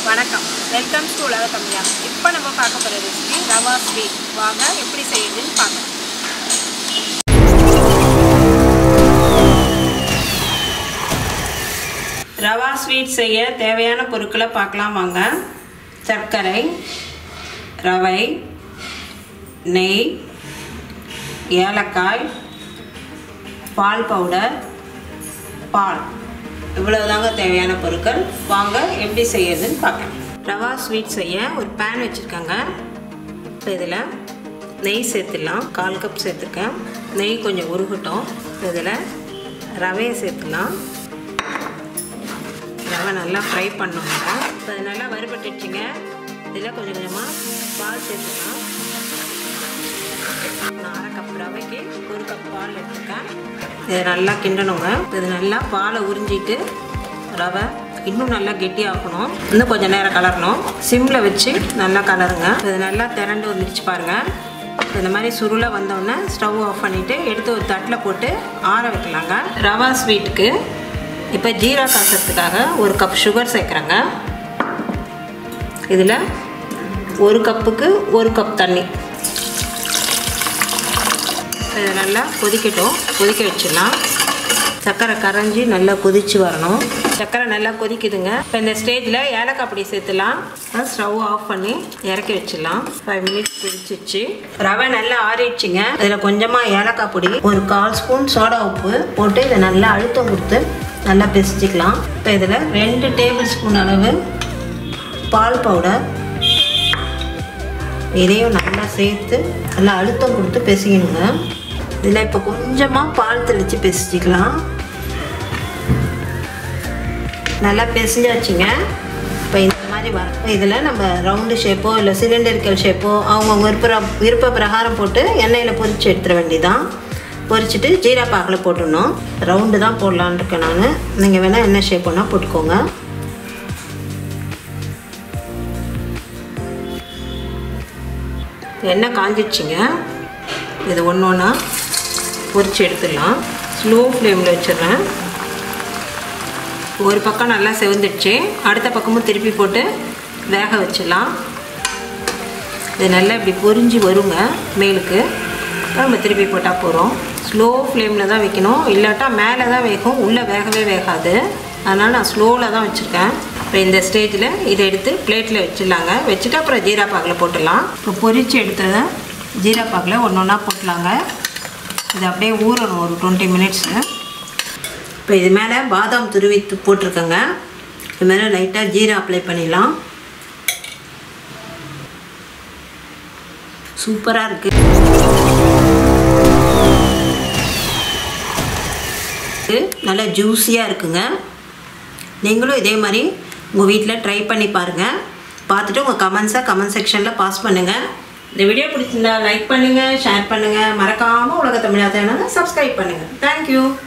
வணக்கம் welcome to உலக தமிழா இப்போ நம்ம பார்க்க போகிற ரெசிபி ரவா ஸ்வீட் வாங்க எப்படி செய்யுதுன்னு பார்க்கலாம் ரவா ஸ்வீட் செய்ய தேவையான பொருட்களை பார்க்கலாம் வாங்க சர்க்கரை ரவை நெய் ஏலக்காய் பால் பவுடர் பால் இவ்வளவுதாங்க தேவையான பொருட்கள் வாங்க எப்படி செய்யறதுன்னு பார்க்கலாம் ரவா ஸ்வீட் செய்ய ஒரு பேன் வச்சுருக்காங்க இப்போ இதில் நெய் சேர்த்துடலாம் கால் கப் சேர்த்துருக்கேன் நெய் கொஞ்சம் உருகட்டும் இதில் ரவையை சேர்த்துலாம் ரவை நல்லா ஃப்ரை பண்ணோங்க இப்போ அது நல்லா வறுபட்டுச்சுங்க இதில் கொஞ்சம் கொஞ்சமாக பால் சேர்த்துக்கலாம் நான் அரை கப் ரவைக்கு ஒரு கப் பால் எடுத்துருக்கேன் இதை நல்லா கிண்டணுங்க இது நல்லா பாலை உறிஞ்சிட்டு ரவை இன்னும் நல்லா கெட்டியாகணும் இன்னும் கொஞ்சம் நேரம் கலரணும் சிம்மில் வச்சு நல்லா கலருங்க இது நல்லா திரண்டு வந்துருச்சு பாருங்கள் இந்த மாதிரி சுருளை வந்தோடனே ஸ்டவ் ஆஃப் பண்ணிவிட்டு எடுத்து ஒரு தட்டில் போட்டு ஆற வைக்கலாங்க ரவா ஸ்வீட்டுக்கு இப்போ ஜீரா காசத்துக்காக ஒரு கப் சுகர் சேர்க்குறேங்க இதில் ஒரு கப்புக்கு ஒரு கப் தண்ணி இதை நல்லா கொதிக்கட்டும் கொதிக்க வச்சிடலாம் சர்க்கரை கரைஞ்சி நல்லா கொதித்து வரணும் சர்க்கரை நல்லா கொதிக்குதுங்க இப்போ இந்த ஸ்டேஜில் ஏலக்காய் பொடி சேர்த்துலாம் ஸ்டவ் ஆஃப் பண்ணி இறக்கி வச்சிடலாம் ஃபைவ் மினிட்ஸ் கொதிச்சிச்சு ரவை நல்லா ஆறிடுச்சுங்க இதில் கொஞ்சமாக ஏலக்காய் பொடி ஒரு கால் ஸ்பூன் சோடா உப்பு போட்டு இதை நல்லா அழுத்தம் கொடுத்து நல்லா பிசிச்சிக்கலாம் இப்போ இதில் ரெண்டு டேபிள் ஸ்பூன் அளவு பால் பவுடர் இதையும் நல்லா சேர்த்து நல்லா அழுத்தம் கொடுத்து பிசையணுங்க இதில் இப்போ கொஞ்சமாக பால் தெளித்து பிசிச்சிக்கலாம் நல்லா பிசைஞ்சாச்சுங்க இப்போ இந்த மாதிரி வர இதில் நம்ம ரவுண்டு ஷேப்போ இல்லை சிலிண்டரிக்கல் ஷேப்போ அவங்கவுங்க விருப்ப விருப்ப பிரகாரம் போட்டு எண்ணெயில் பொரித்து எடுத்துட வேண்டியதான் பொரிச்சிட்டு ஜீரா பாக்கில் போட்டுடணும் ரவுண்டு தான் போடலான் இருக்கேன் நான் நீங்கள் வேணால் என்ன ஷேப் வேணால் போட்டுக்கோங்க எண்ணெய் காஞ்சிடுச்சிங்க இது ஒன்று ஒன்றா பொரிச்சு எடுத்துடலாம் ஸ்லோ ஃப்ளேமில் வச்சிடுறேன் ஒரு பக்கம் நல்லா செவந்துடுச்சு அடுத்த பக்கமும் திருப்பி போட்டு வேக வச்சிடலாம் இது நல்லா இப்படி பொரிஞ்சு வருங்க மேலுக்கு நம்ம திருப்பி போட்டால் போகிறோம் ஸ்லோ ஃப்ளேமில் தான் வைக்கணும் இல்லாட்டா மேலே தான் வேகும் உள்ளே வேகவே வேகாது அதனால் நான் ஸ்லோவில் தான் வச்சுருக்கேன் இப்போ இந்த ஸ்டேஜில் இதை எடுத்து பிளேட்டில் வச்சிடலாங்க வச்சுட்டு அப்புறம் ஜீரா பாக்கில் போட்டுடலாம் இப்போ பொரித்து எடுத்ததை ஜீரா பாக்கில் ஒன்று ஒன்றா போட்டலாங்க இது அப்படியே ஊறணும் ஒரு டுவெண்ட்டி மினிட்ஸு இப்போ இது மேலே பாதாம் துருவி போட்டிருக்கேங்க இது மேலே லைட்டாக ஜீரா அப்ளை பண்ணிடலாம் சூப்பராக இருக்குது நல்லா ஜூஸியாக இருக்குங்க நீங்களும் இதே மாதிரி உங்கள் வீட்டில் ட்ரை பண்ணி பாருங்கள் பார்த்துட்டு உங்கள் கமெண்ட்ஸை கமெண்ட் செக்ஷனில் பாஸ் பண்ணுங்கள் இந்த வீடியோ பிடிச்சிருந்தா லைக் பண்ணுங்கள் ஷேர் பண்ணுங்கள் மறக்காமல் உலக தமிழா சேனலை சப்ஸ்கிரைப் பண்ணுங்கள் தேங்க்யூ